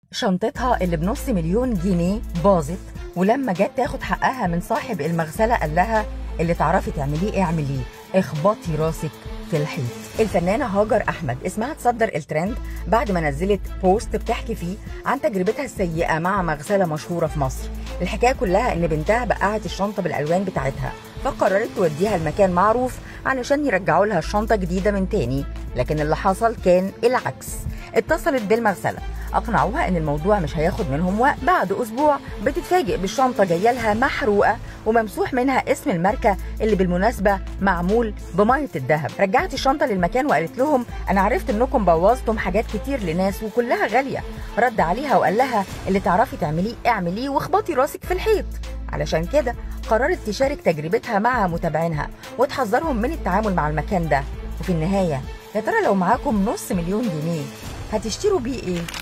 شنطتها اللي بنص مليون جنيه باظت ولما جت تاخد حقها من صاحب المغسله قال لها اللي تعرفي تعمليه اعمليه اخبطي راسك في الحيط الفنانه هاجر احمد اسمها تصدر الترند بعد ما نزلت بوست بتحكي فيه عن تجربتها السيئه مع مغسله مشهوره في مصر الحكايه كلها ان بنتها بقعت الشنطه بالالوان بتاعتها فقررت توديها لمكان معروف علشان يرجعوا لها الشنطه جديده من تاني لكن اللي حصل كان العكس اتصلت بالمغسله اقنعوها ان الموضوع مش هياخد منهم وقت بعد اسبوع بتتفاجئ بالشنطه جايه لها محروقه وممسوح منها اسم الماركه اللي بالمناسبه معمول بميه الذهب رجعت الشنطه للمكان وقالت لهم انا عرفت انكم بوظتم حاجات كتير لناس وكلها غاليه رد عليها وقال لها اللي تعرفي تعمليه اعمليه واخبطي راسك في الحيط علشان كده قررت تشارك تجربتها مع متابعينها وتحذرهم من التعامل مع المكان ده وفي النهايه يا ترى لو معاكم نص مليون جنيه هتشتروا بيه ايه